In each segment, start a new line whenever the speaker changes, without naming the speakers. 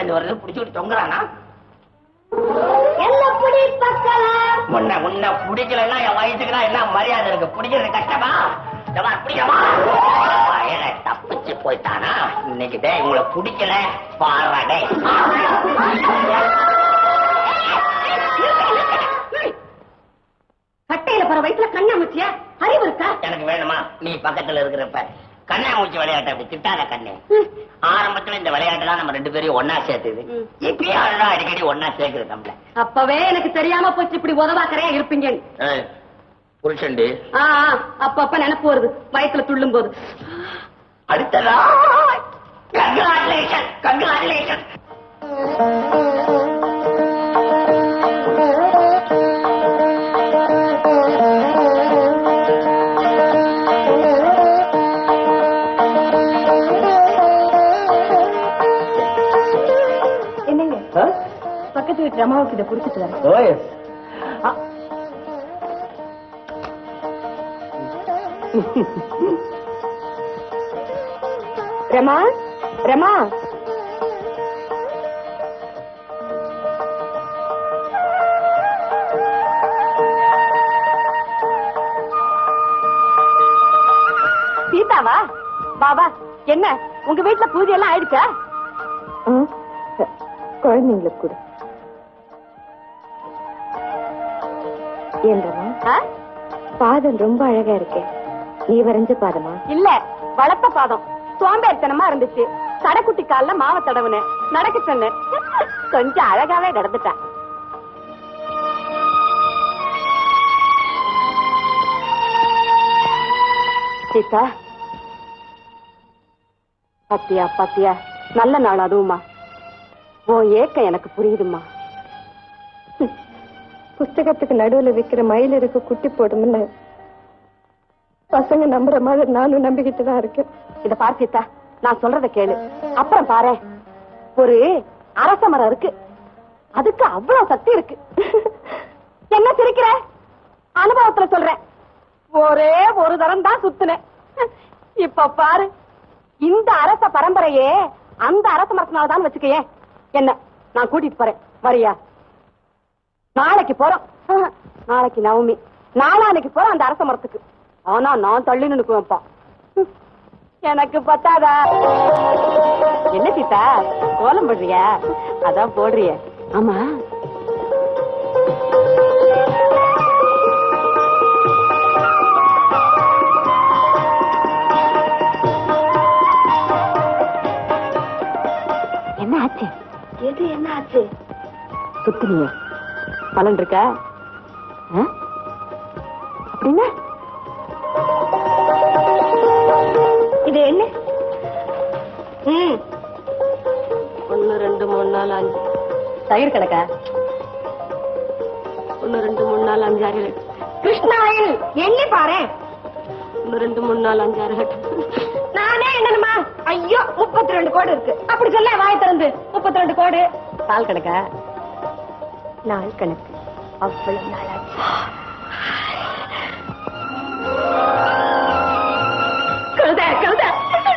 இருந்து வருது புடிச்சுட்டு தொங்குறானா
என்ன புடி பக்கலாம்
முன்ன முன்ன பிடிக்கலன்னா என் வயசுக்கு தான் என்ன மரியாதை இருக்கு பிடிக்கிறது கஷ்டமா இதமா பிடிக்கமா பயல தப்பிச்சு போயிட்டானா இன்னைக்கு டேய் உங்களை பிடிக்கல பாடுறா டேய்
கட்டையில போற வயசுல கண்ணாமூச்சியா அறிவு இருக்கா
எனக்கு வேணுமா நீ பக்கத்துல இருக்கிறப்ப கண்ணாமூச்சி விளையாட்டு அப்படி திட்டாத கண்ணு ஆரம்பத்துல இந்த விளையாட்டு தான் நம்ம ரெண்டு பேரையும் ஒன்னா சேர்த்துது
ம்.
இப்பயும் அதுதான் அடிக்கடி ஒன்னா சேர்க்குது நம்மள
அப்பவே எனக்கு தெரியாம போச்சு இப்படி உதவாக்கறையா இருப்பீங்க
புருஷன்டி
அப்பப்ப நினைப்பு வருது வயசுல துள்ளும் போது
அடுத்ததா கங்க்ராச்சுலேஷன் கங்க்ராச்சுலேஷன்
என்னங்க பக்கத்து வீட்டு ரமாவுக்கு இதை குடிச்சிட்டு வரேன் ரமா ரமா சீதாவா பாபா என்ன உங்க வீட்டுல பூஜை எல்லாம் ஆயிடுச்சா குழந்தைங்களுக்கு கொடு ஏன்றமா பாதம் ரொம்ப அழகா இருக்கு நீ வரைஞ்ச பாதமா இல்ல வளர்த்த பாதம் சோம்பேறித்தனமா இருந்துச்சு சடக்குட்டி கால்ல மாவ தடவுனேன் நடக்க சொன்னேன் கொஞ்சம் அழகாவே நடந்துட்டான் சீதா பாத்தியா பாத்தியா நல்ல நாள் அதுவுமா உன் ஏக்கம் எனக்கு புரியுதுமா
புஸ்தகத்துக்கு நடுவுல விக்கிற மயில் இருக்கு குட்டி போடும்னு பசங்க நம்புற மாதிரி நானும் நம்பிக்கிட்டு தான் இருக்கேன்
இத பார் சீதா நான் சொல்றத கேளு அப்புறம் பாரு ஒரு அரச மரம் இருக்கு அதுக்கு அவ்வளவு சக்தி இருக்கு என்ன சிரிக்கிற அனுபவத்துல சொல்றேன் ஒரே ஒரு தரம் தான் சுத்துனேன் இப்ப பாரு இந்த அரச பரம்பரையே அந்த அரச மரத்தினால தான் வச்சுக்கயே என்ன நான் கூட்டிட்டு போறேன் வரியா நாளைக்கு போறோம் ஆஹா, நாளைக்கு நவமி நாளானைக்கு போறோம் அந்த அரச மரத்துக்கு ஆனா நான் தள்ளி நினைக்குவேன்ப்பா ஹம், எனக்கு பத்தாதா என்ன சீதா கோலம் போடுறியா அதான் போடுறிய ஆமா என்ன ஆச்சு எது என்ன ஆச்சு சுத்துனிய பலன் இருக்கா ஆ? அப்படின்னா இது என்ன ம் ஒன்னு ரெண்டு மூணு நாலு அஞ்சு தயிர் கிடக்கா ஒன்னு ரெண்டு மூணு நாலு அஞ்சு ஆறு ஏழு. கிருஷ்ணாயில் எண்ணி பாரு ஒன்னு ரெண்டு மூணு நாலு அஞ்சு ஆறு எட்டு. நானே என்னமா ஐயோ முப்பத்தி ரெண்டு கோடு இருக்கு அப்படி சொல்ல வாய் திறந்து முப்பத்தி ரெண்டு கோடு பால் கிடக்கா நாள் கணக்கு அவ்வளவு நாளாச்சு கழுத கழுத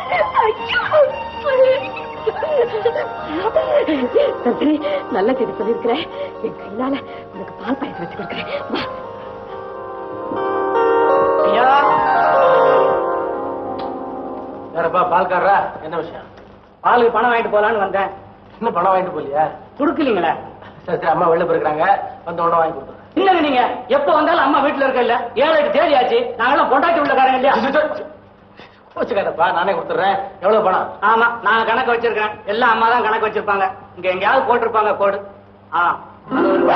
சரி நல்ல செய்தி சொல்லியிருக்கிறேன் என் கையால உனக்கு பால் பாயசம் வச்சு கொடுக்குறேன் வா
ஐயா யாரப்பா பால்காரரா என்ன விஷயம்
பாலுக்கு பணம் வாங்கிட்டு போலான்னு வந்தேன்
இன்னும் பணம் வாங்கிட்டு போலியா
குடுக்கலீங்களே
சரி சரி அம்மா வெளில போயிருக்காங்க வந்து உடனே வாங்கி கொடுத்துறேன்
இல்லங்க நீங்க எப்ப வந்தாலும் அம்மா வீட்டுல இருக்க இல்ல ஏழு எட்டு தேதி ஆச்சு நாங்கெல்லாம் பொண்டாட்டி உள்ளக்காரங்க இல்லையா
கோச்சுக்காதப்பா நானே கொடுத்துறேன் எவ்வளவு பணம்
ஆமா நான் கணக்கு வச்சிருக்கேன் எல்லாம் அம்மா தான் கணக்கு வச்சிருப்பாங்க இங்க எங்கேயாவது போட்டிருப்பாங்க கோடு ஆ அது ஒரு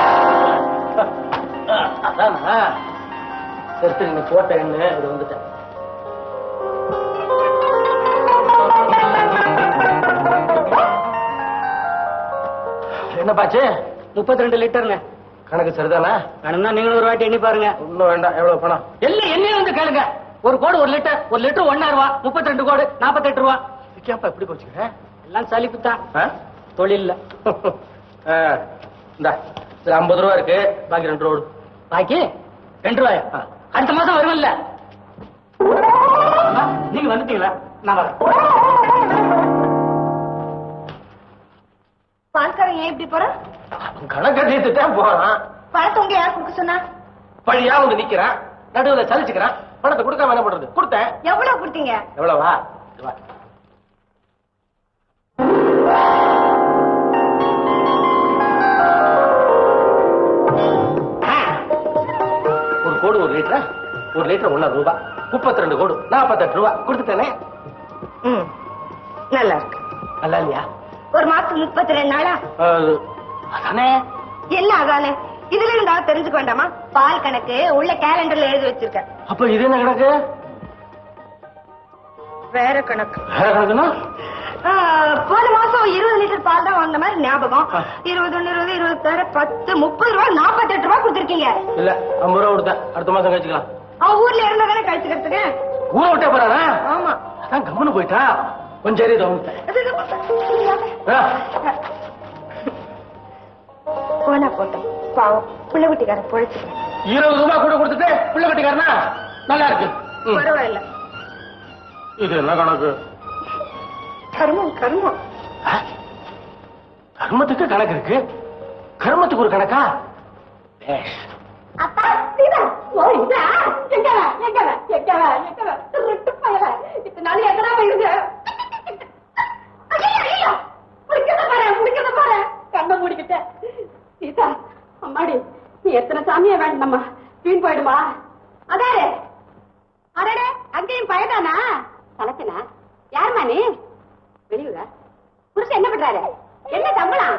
அதானா சரி சரி நீ போட்ட எண்ணு இது வந்துட்டேன் என்னப்பாச்சு
முப்பத்தி ரெண்டு லிட்டருங்க
கணக்கு சரிதானா
வேணும்னா நீங்களும் ஒரு வாட்டி எண்ணி பாருங்க
ஒன்றும் வேண்டாம் எவ்வளவு பணம்
எல்லாம் என்னையும் வந்து கேளுங்க ஒரு கோடு ஒரு லிட்டர் ஒரு லிட்டர் ஒன்னா ரூபா முப்பத்தி ரெண்டு கோடு நாற்பத்தெட்டு ரூபா
இதுக்கேப்பா எப்படி கோச்சுக்கிறேன்
எல்லாம் சலிப்பு தான் தொழில்ல
இந்த இதுல ஐம்பது ரூபா இருக்கு பாக்கி ரெண்டு ரூபா கொடு.
பாக்கி ரெண்டு ரூபாயா
ஆ.
அடுத்த மாசம் வருவல்ல அம்மா, நீங்க வந்துட்டீங்களா நான் வரேன்
பால்காரன் ஏன் இப்படி போறான்
கணக்கு தீர்த்து தான் போறான்
பணத்தை உங்க யார் கொடுக்க சொன்னா
பழியா வந்து நிக்கிறான் நடுவுல சலிச்சுக்கிறான் பணத்தை கொடுக்காம என்ன பண்றது கொடுத்தேன்
எவ்வளவு கொடுத்தீங்க
எவ்வளவா இது வா. ஒரு கோடு ஒரு லிட்டர் ஒரு லிட்டர் ஒண்ணு ரூபாய் முப்பத்தி ரெண்டு கோடு நாற்பத்தெட்டு ரூபாய் கொடுத்துட்டேனே
ம் நல்லா இருக்கு
நல்லா இல்லையா
ஒரு மாசத்துக்கு முப்பத்தி ரெண்டு நாளா
அஹ், அதானே
என்ன ஆகானே இதுல இருந்தா தெரிஞ்சுக்க வேண்டாமா பால் கணக்கு உள்ள கேலண்டர்ல எழுதி வச்சிருக்கேன்
அப்ப இது என்ன கணக்கு
வேற கணக்கு
வேற கணக்குன்னா
ஆ, போன மாசம் இருபது லிட்டர் பால் தான் வாங்கின மாதிரி ஞாபகம்
ஆ.
இருபது ஒண்ணு இருபது இருபத்தாறு பத்து முப்பது ரூபா நாற்பத்தெட்டு ரூபா கொடுத்துருக்கீங்க
இல்ல ஐம்பது ரூபா கொடுத்தேன் அடுத்த மாசம் கழிச்சுக்கலாம்
அவன் ஊர்ல இருந்தா தானே கழிச்சுக்கிறதுக்கு
ஊரை விட்டே போறானா
ஆமா
அதான் கம்முன்னு போயிட்டா கொஞ்சம் சரி தோணுத்தேன்
போனா போட்டோம் பாவம் பிள்ளை குட்டிக்கார பொழைச்சுக்கிறேன்
இருபது ரூபாய் கூட கொடுத்துட்டு பிள்ளை கட்டிக்காரனா நல்லா இருக்கு ம்.
பரவாயில்ல
இது என்ன கணக்கு
கருமம் கருமம்
ஆ? கர்மத்துக்கு கணக்கு இருக்கு கர்மத்துக்கு ஒரு கணக்கா பேஷ்.
அப்பா சீதா ஓ இதா எங்க எங்க எங்க எங்க திருட்டு பயல இத்தனை நாள் எங்கடா போயிருங்க ஐயோ ஐயோ முடிக்கிறத பாரு முடிக்கிறத பாரு கண்ணை மூடிக்கிட்டேன் சீதா அம்மாடி நீ எத்தனை சாமியை வேண்டாம்மா வீண் போயிடுமா அதே அடடே அங்கேயும் பயதானா கலக்கனா யாருமா நீ வெளியூரா புருஷன் என்ன பண்றாரு என்ன சம்பளம்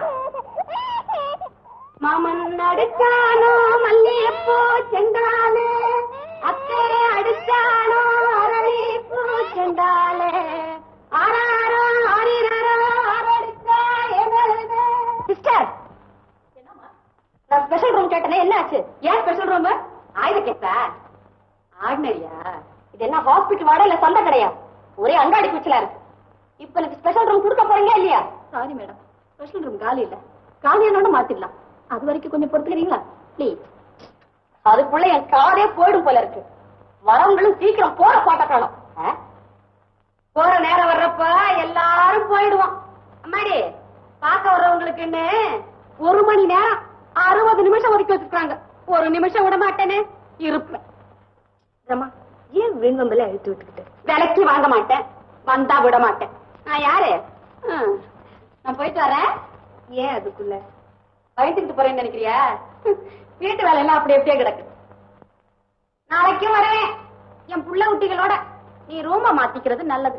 மாமன் அடிச்சானோ மல்லிகைப்பூ செண்டாலே அத்தை அடிச்சானோ அரளிப்பூ செண்டாலே ஆறாரோ ஆறினாரோ ஆறடிச்சா எங்களுக்கு சிஸ்டர் நான் ஸ்பெஷல் ரூம் கேட்டனே என்ன ஆச்சு ஏன் ஸ்பெஷல் ரூம் ஆயுத கேட்டா ஆர்டினரியா இது என்ன ஹாஸ்பிட்டல் வாடா இல்ல சொந்த கடையா ஒரே அங்காடி குச்சலா இருக்கு இப்ப எனக்கு ஸ்பெஷல் ரூம் கொடுக்க போறீங்க இல்லையா சாரி மேடம் ஸ்பெஷல் ரூம் காலி இல்ல காலியானோட மாத்திடலாம் அது வரைக்கும் கொஞ்சம் பொறுத்துக்கிறீங்களா ப்ளீஸ் அதுக்குள்ள என் காதே போயிடும் போல இருக்கு வரவங்களும் சீக்கிரம் போற பாட்ட காணும் போற நேரம் வர்றப்ப எல்லாரும் போயிடுவோம் அம்மாடி பார்க்க வர்றவங்களுக்குன்னு ஒரு மணி நேரம் அறுபது நிமிஷம் ஒதுக்கி வச்சிருக்காங்க ஒரு நிமிஷம் விட மாட்டேனே இருப்பேன் ரமா ஏன் விரும்பல அழுத்து விட்டுக்கிட்டு விலைக்கு வாங்க மாட்டேன் வந்தா விட மாட்டேன் நான் யாரு ம், நான் போயிட்டு வரேன் ஏன் அதுக்குள்ள வயிற்றுக்கிட்டு போறேன்னு நினைக்கிறியா வீட்டு வேலை எல்லாம் அப்படி அப்படியே கிடக்கு நாளைக்கும் வருவேன் என் புள்ள குட்டிகளோட நீ ரூம மாத்திக்கிறது நல்லது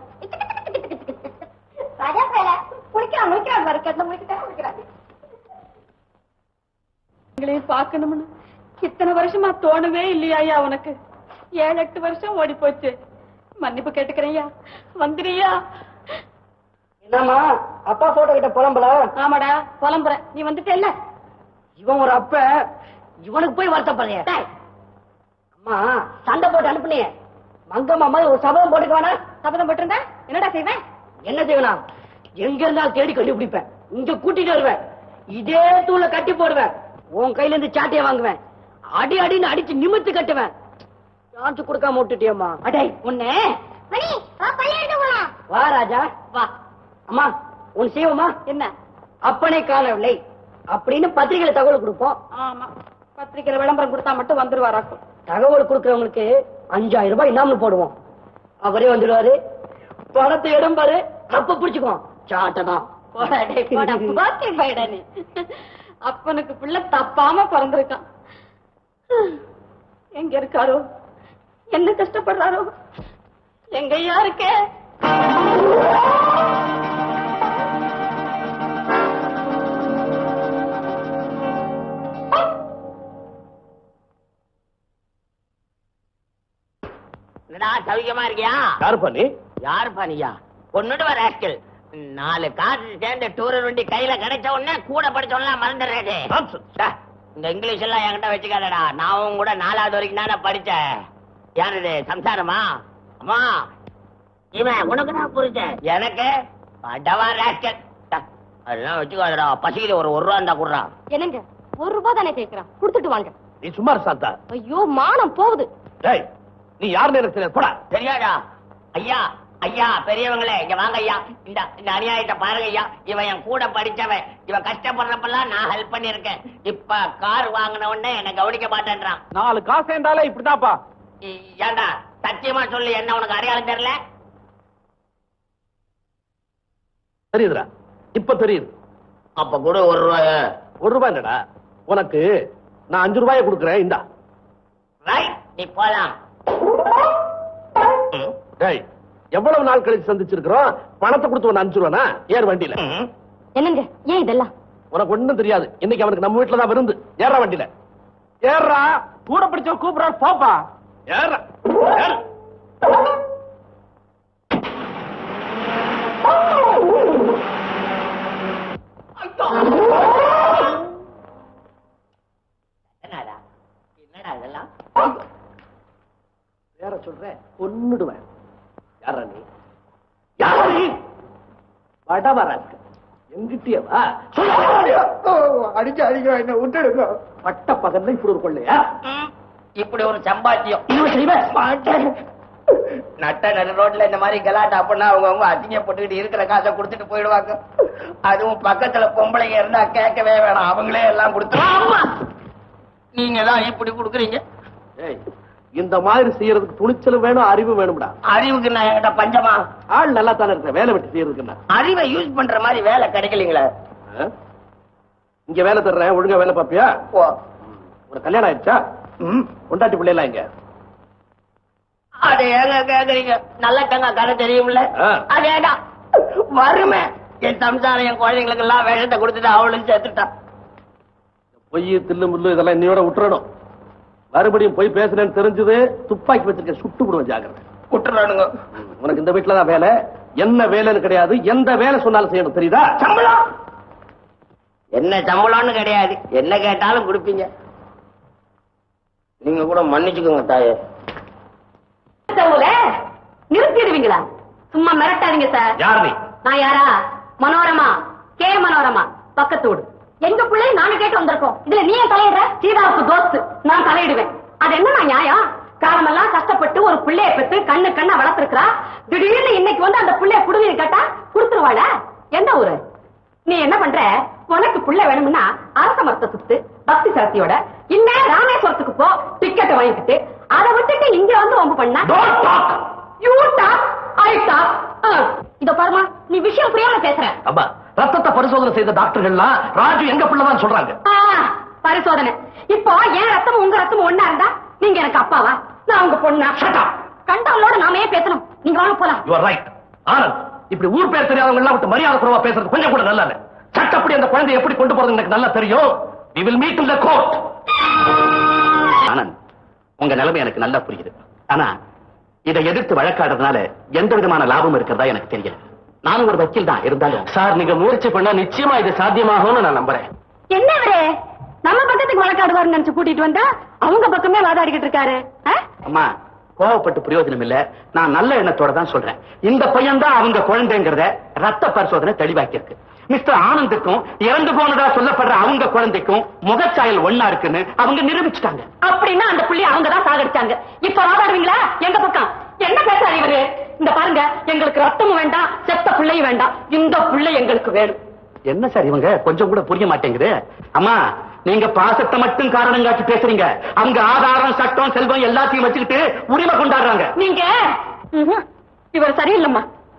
ராஜா பேல குளிக்கிறான் முழிக்கிறான் பாரு கேட்ட முழிக்கிட்டே முழிக்கிறான்
எங்களையும் பார்க்கணும்னு இத்தனை வருஷமா தோணவே இல்லையா ஐயா உனக்கு ஏழு எட்டு வருஷம் ஓடி போச்சு மன்னிப்பு கேட்டுக்கிறையா வந்துறியா
என்னம்மா அப்பா போட்டோ கிட்ட புலம்பல
ஆமாடா புலம்புறேன் நீ வந்துட்டேல்ல
இவன் ஒரு அப்ப இவனுக்கு போய் வருத்தப்படுறிய அம்மா சண்டை போட்டு அனுப்புனியே மங்கம்மா மாதிரி ஒரு சபதம் போட்டுக்க வேணா
சபதம் போட்டிருந்தா என்னடா செய்வேன்
என்ன செய்வேனா எங்க இருந்தாலும் தேடி கண்டுபிடிப்பேன் இங்க கூட்டிட்டு வருவேன் இதே தூள கட்டி போடுவேன் உன் கையில இருந்து சாட்டைய வாங்குவேன் அடி அடின்னு அடிச்சு நிமித்து கட்டுவேன் சான்ஸ் கொடுக்காம விட்டுட்டியம்மா அடே உன்னை
மணி வா பள்ளியிட்டு போலாம்
வா ராஜா வா அம்மா உன் செய்வோமா
என்ன
அப்பனை காணவில்லை அப்படின்னு பத்திரிகையில தகவல் கொடுப்போம்
ஆமா பத்திரிக்கையில விளம்பரம் கொடுத்தா மட்டும் வந்துருவாராக்கும்
தகவல் கொடுக்கறவங்களுக்கு அஞ்சாயிரம் ரூபாய் இனாமல் போடுவோம் அவரே வந்துடுவாரு பணத்தை இடம் பாரு அப்ப பிடிச்சுக்குவோம் சாட்டதான்
போடா டேய், போடா, போக்கே போயிடா நீ. அப்பனுக்கு பிள்ளை தப்பாம பிறந்திருக்கான் எங்க இருக்காரோ என்ன கஷ்டப்படுறாரோ எங்கய்யா இருக்கே
என்னடா சவிக்கமா இருக்கியா
யாரு பண்ணி
யாரு பானியா ஒன்னுட்டு வர ஆஸ்கல் நாலு காசு சேர்ந்து டூரர் வண்டி கையில கிடைச்ச உடனே கூட படிச்சவனா மறந்துடுறது டா, இந்த இங்கிலீஷ் எல்லாம் என்கிட்ட வச்சுக்காதடா நான் உன் கூட நாலாவது வரைக்கும் தானே படிச்சேன் யார் இது சம்சாரமா அம்மா இவன் உனக்கு தான் புரிஞ்ச எனக்கு அடவா ராஸ்கல் டா, அதெல்லாம் வச்சுக்காதடா பசிக்குது ஒரு ஒரு ரூபா இருந்தா குடுறா
என்னங்க ஒரு ரூபாய் தானே கேக்குறான் கொடுத்துட்டு வாங்க
நீ சும்மா இரு சாந்தா
ஐயோ மானம் போகுது
டேய் நீ யாருன்னு எனக்கு தெரியாது போடா
தெரியாதா ஐயா ஐயா பெரியவங்களே இங்க வாங்க ஐயா இந்த இந்த அநியாயத்தை பாருங்க ஐயா இவன் என் கூட படிச்சவன் இவன் கஷ்டப்படுறப்பெல்லாம் நான் ஹெல்ப் பண்ணிருக்கேன் இப்ப கார் வாங்கின உடனே என்ன கவனிக்க மாட்டேன்றான்
நாலு காசு இருந்தாலே இப்படிதான்ப்பா
இ- ஏன்டா சத்தியமா சொல்லு என்ன உனக்கு அடையாளம் தெரியல
தெரியுதுடா இப்ப தெரியுது
அப்ப கூட ஒரு ரூபாய
ஒரு ரூபாய் இல்லடா உனக்கு நான் அஞ்சு ரூபாயை கொடுக்குறேன் இந்தா
ரைட் நீ போலாம் ம்,
டேய் எவ்வளவு நாள் கழிச்சு சந்திச்சிருக்கிறோம் பணத்தை கொடுத்து ஒன்னு அனுப்பிச்சிருவானா ஏறு வண்டியில
ம்.
என்னங்க ஏன் இதெல்லாம்
உனக்கு ஒண்ணும் தெரியாது இன்னைக்கு அவனுக்கு நம்ம வீட்டுல தான் விருந்து ஏறா வண்டியில ஏறா கூட பிடிச்ச கூப்பிடா பாப்பா ஏறா ஏறு.
என்னடா என்னடா இதெல்லாம்
வேற சொல்றேன் கொன்னுடுவேன் யாரா நீ யாரா நீ வடவரக்கு எங்கிட்டே வா
அடிக்க அடிக்க என்ன விட்டுடுங்க
பட்ட பகல்ல இப்படி ஒரு கொள்ளையா
ம், இப்படி ஒரு சம்பாத்தியம்
இன்னும் செய்வேன்
மாட்டேன். நட்ட நடு ரோட்ல இந்த மாதிரி கலாட்டா பண்ணா அவங்க அவங்க அசிங்கப்பட்டுக்கிட்டு இருக்கிற காசை கொடுத்துட்டு போயிடுவாங்க அதுவும் பக்கத்துல பொம்பளைங்க இருந்தா கேட்கவே வேணாம் அவங்களே எல்லாம் கொடுத்துருவாங்க நீங்க தான் இப்படி கொடுக்குறீங்க
ஏய், இந்த மாதிரி செய்யறதுக்கு துணிச்சலும் வேணும் அறிவு வேணும்டா
அறிவுக்கு நான் என்கிட்ட பஞ்சமா
ஆள் நல்லா தானே இருக்க வேலை வெட்டி செய்யறதுக்குன்னா
அறிவை யூஸ் பண்ற மாதிரி வேலை கிடைக்கலீங்களே
ஆ? இங்க வேலை தர்றேன் ஒழுங்கா வேலை பாப்பியா
ஓ
உனக்கு கல்யாணம் ஆயிடுச்சா
ம்
கொண்டாட்டி பிள்ளைலாம் இங்க
அது ஏங்க கேக்குறீங்க நல்ல கங்க கதை தெரியும்ல
ஆ.
அதேதான் வருமே என் சம்சாரம் என் குழந்தைங்களுக்கு எல்லாம் விஷத்தை கொடுத்துட்டு அவளும் சேர்த்துட்டான்
பொய் தில்லு முள்ளு இதெல்லாம் இன்னையோட விட்டுறணும் மறுபடியும் போய் பேசுறேன்னு தெரிஞ்சது துப்பாக்கி வச்சிருக்க சுட்டு விடுவேன் ஜாக்கிரதை
விட்டுறானுங்க
உனக்கு இந்த வீட்டுல தான் வேலை என்ன வேலைன்னு கிடையாது எந்த வேலை சொன்னாலும் செய்யணும் தெரியுதா
சம்பளம் என்ன சம்பளம்னு கிடையாது என்ன கேட்டாலும் கொடுப்பீங்க நீங்க கூட மன்னிச்சுக்கோங்க தாயே
நிறுத்திடுவீங்களா சும்மா மிரட்டாதீங்க சார்
யார் நீ
நான் யாரா மனோரமா கே மனோரமா பக்கத்து வீடு எங்க பிள்ளை நானு கேட்டு வந்திருக்கோம் இதுல நீ ஏன் தலையிடுற சீதாவுக்கு தோஸ்து நான் தலையிடுவேன் அது என்ன நியாயம் காலமெல்லாம் கஷ்டப்பட்டு ஒரு பிள்ளைய பெற்று கண்ணு கண்ணா வளர்த்திருக்கிறா திடீர்னு இன்னைக்கு வந்து அந்த பிள்ளைய குடுவீர் கேட்டா கொடுத்துருவாள எந்த ஊரு நீ என்ன பண்ற உனக்கு புள்ள வேணும்னா அரச மரத்தை சுத்து பக்தி சரத்தியோட இல்ல ராமேஸ்வரத்துக்கு போ டிக்கெட்டை வாங்கிக்கிட்டு அதை விட்டுட்டு இங்க வந்து வம்பு பண்ணா
Don't talk.
You talk I talk இத பாருமா நீ விஷயம் புரியாம பேசுற
அப்பா ரத்தத்தை பரிசோதனை செய்த டாக்டர்கள்லாம் ராஜு எங்க பிள்ளைதான் சொல்றாங்க
ஆ, பரிசோதனை இப்போ என் ரத்தமும் உங்க ரத்தமும் ஒண்ணா இருந்தா நீங்க எனக்கு அப்பாவா நான் உங்க பொண்ணா கண்டவங்களோட நாம ஏன் பேசணும் நீங்க வாங்க போலாம்
யூ ஆர் ரைட் ஆனந்த் இப்படி ஊர் பேர் தெரியாதவங்க எல்லாம் விட்டு மரியாதை குறைவா பேசுறது கொஞ்சம் கூட நல்லா இல்ல சட்டப்படி அந்த குழந்தையை எப்படி கொண்டு போறது எனக்கு நல்லா தெரியும் we will meet in the court Anand உங்க நிலைமை எனக்கு நல்லா புரியுது ஆனா இதை எதிர்த்து வழக்காடுறதுனால எந்த விதமான லாபம் இருக்கிறதா எனக்கு தெரியல நானும் ஒரு வக்கீல் தான் இருந்தாலும் சார் நீங்க முயற்சி பண்ணா நிச்சயமா இது சாத்தியமாகும்னு நான் நம்புறேன்
என்ன இவரு நம்ம பக்கத்துக்கு வழக்காடுவாருன்னு நினைச்சு கூட்டிட்டு வந்தா அவங்க பக்கமே வாதாடிக்கிட்டு இருக்காரு ஆ?
அம்மா கோவப்பட்டு பிரயோஜனம் இல்ல நான் நல்ல எண்ணத்தோட தான் சொல்றேன் இந்த பையன் தான் அவங்க குழந்தைங்கிறத ரத்த பரிசோதனை தெளிவாக்கி இருக்கு மிஸ்டர் ஆனந்துக்கும் இறந்து போனதா சொல்லப்படுற அவங்க குழந்தைக்கும் முகச்சாயல் ஒண்ணா இருக்குன்னு அவங்க நிரூபிச்சுட்டாங்க
அப்படின்னா அந்த புள்ளி அவங்க தான் சாகடிச்சாங்க இப்ப வாதாடுவீங்களா எங்க பக்கம் என்ன பேசாரு இவரு இந்த பாருங்க எங்களுக்கு ரத்தமும் வேண்டாம் செத்த பிள்ளையும் வேண்டாம் இந்த பிள்ளை எங்களுக்கு வேணும்
என்ன சார் இவங்க கொஞ்சம் கூட புரிய மாட்டேங்குது அம்மா நீங்க பாசத்தை மட்டும் காரணம் காட்டி பேசுறீங்க அவங்க ஆதாரம் சட்டம் செல்வம் எல்லாத்தையும் வச்சுக்கிட்டு உரிமை கொண்டாடுறாங்க
நீங்க ம்ஹும். இவர் சரியில்லைம்மா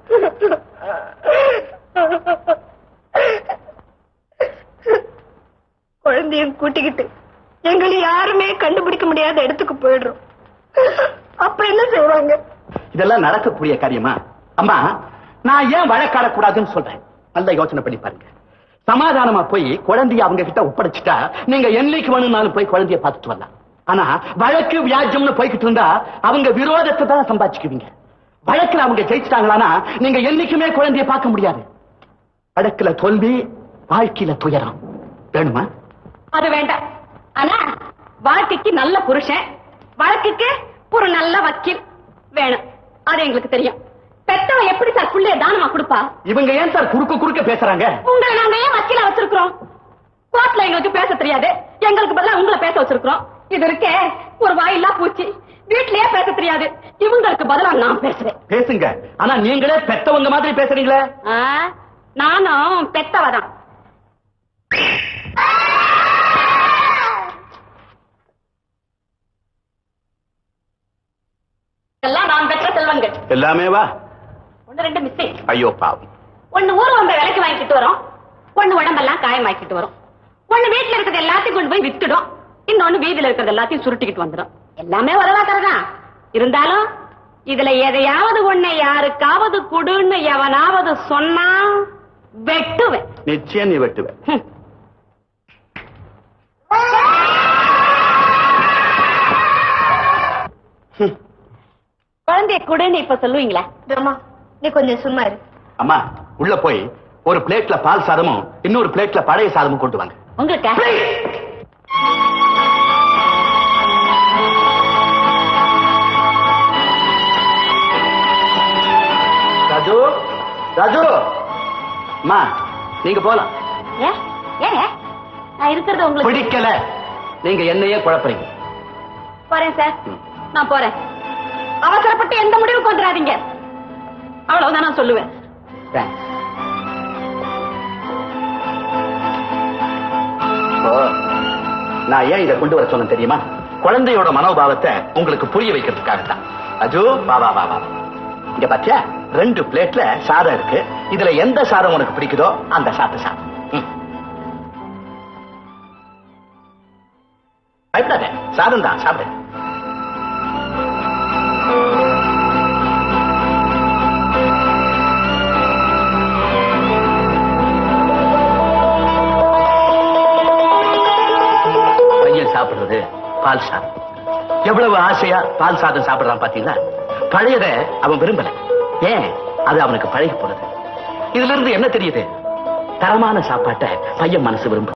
குழந்தையும் கூட்டிக்கிட்டு எங்களை யாருமே கண்டுபிடிக்க முடியாத இடத்துக்கு போயிடுறோம் அப்ப என்ன செய்வாங்க
இதெல்லாம் நடக்கக்கூடிய காரியமா அம்மா நான் ஏன் வழக்காடக்கூடாதுன்னு சொல்றேன் நல்ல யோசனை பண்ணி பாருங்க சமாதானமா போய் குழந்தைய அவங்க கிட்ட ஒப்படைச்சிட்டா நீங்க என்னைக்கு வேணும்னாலும் போய் குழந்தைய பார்த்துட்டு வரலாம் ஆனா வழக்கு வியாஜம்னு போய்கிட்டு இருந்தா அவங்க விரோதத்தை தான் சம்பாதிச்சுக்குவீங்க வழக்குல அவங்க ஜெயிச்சிட்டாங்களானா நீங்க என்னைக்குமே குழந்தைய பார்க்க முடியாது வழக்குல தோல்வி வாழ்க்கையில துயரம் வேணுமா
அது வேண்டாம் ஆனா வாழ்க்கைக்கு நல்ல புருஷன் வழக்குக்கு ஒரு நல்ல வக்கீல் வேணும் அது எங்களுக்கு தெரியும் பெத்தவன் எப்படி சார் புள்ளைய தானமா கொடுப்பா
இவங்க ஏன் சார் குறுக்க குறுக்க பேசுறாங்க
உங்களை நாங்க ஏன் வக்கீலா வச்சிருக்கிறோம் கோர்ட்ல எங்களுக்கு பேச தெரியாது எங்களுக்கு பதிலா உங்களை பேச வச்சிருக்கிறோம் இது இருக்கே ஒரு வாயில்லா பூச்சி வீட்லயே பேச தெரியாது இவங்களுக்கு பதிலா நான் பேசுறேன்
பேசுங்க ஆனா நீங்களே பெத்தவங்க மாதிரி பேசுறீங்களே
ஆ, நானும் பெத்தவதான் எல்லாம் நான் பெற்ற செல்வங்கள்
எல்லாமே வா
ஒண்ணு ரெண்டு மிஸ்டேக்
ஐயோ பாவம்
ஒண்ணு ஊர் வந்த விலைக்கு வாங்கிட்டு வரும் ஒண்ணு உடம்பெல்லாம் காயமாக்கிட்டு வரும் ஒண்ணு வீட்டுல இருக்கிறது எல்லாத்தையும் கொண்டு போய் வித்துடும் இன்னொன்னு வீதியில இருக்கிறது எல்லாத்தையும் சுருட்டிக்கிட்டு வந்துடும் எல்லாமே உதவாக்கறதான் இருந்தாலும் இதுல எதையாவது ஒண்ணு யாருக்காவது குடுன்னு எவனாவது சொன்னா வெட்டுவேன்
நிச்சயம் நீ வெட்டுவ
ஹம். குழந்தைய குடுன்னு இப்ப சொல்லுவீங்களா
அம்மா நீ கொஞ்சம் சும்மா இரு
அம்மா உள்ள போய் ஒரு பிளேட்ல பால் சாதமும் இன்னொரு பிளேட்ல பழைய சாதமும் கொண்டு வாங்க
உங்களுக்கு
ராஜு ராஜு அம்மா நீங்க போலாம்
ஏன் ஏன் நான் இருக்கிறது உங்களுக்கு
பிடிக்கல நீங்க என்னையே குழப்பறீங்க
போறேன் சார் நான் போறேன் அவசரப்பட்டு எந்த முடிவுக்கு வந்துடாதீங்க அவ்வளவுதான் நான் சொல்லுவேன்
Thanks. இப்போ, நான் ஏன் இதை கொண்டு வர சொன்னேன் தெரியுமா குழந்தையோட மனோபாவத்தை உங்களுக்கு புரிய வைக்கிறதுக்காக தான் அஜு வா வா வா வா இங்க பாத்தியா ரெண்டு பிளேட்ல சாதம் இருக்கு இதுல எந்த சாதம் உனக்கு பிடிக்குதோ அந்த சாதம் சாதம் ம். பயப்படாத சாதம் தான் சாப்பிடு பையன் சாப்பிடுறது பால் சாதம் எவ்வளவு ஆசையா பால் சாதம் சாப்பிடுறான் பாத்தீங்களா பழையத அவன் விரும்பல ஏன் அது அவனுக்கு பழகி போனது இதுல இருந்து என்ன தெரியுது தரமான சாப்பாட்டை பையன் மனசு விரும்ப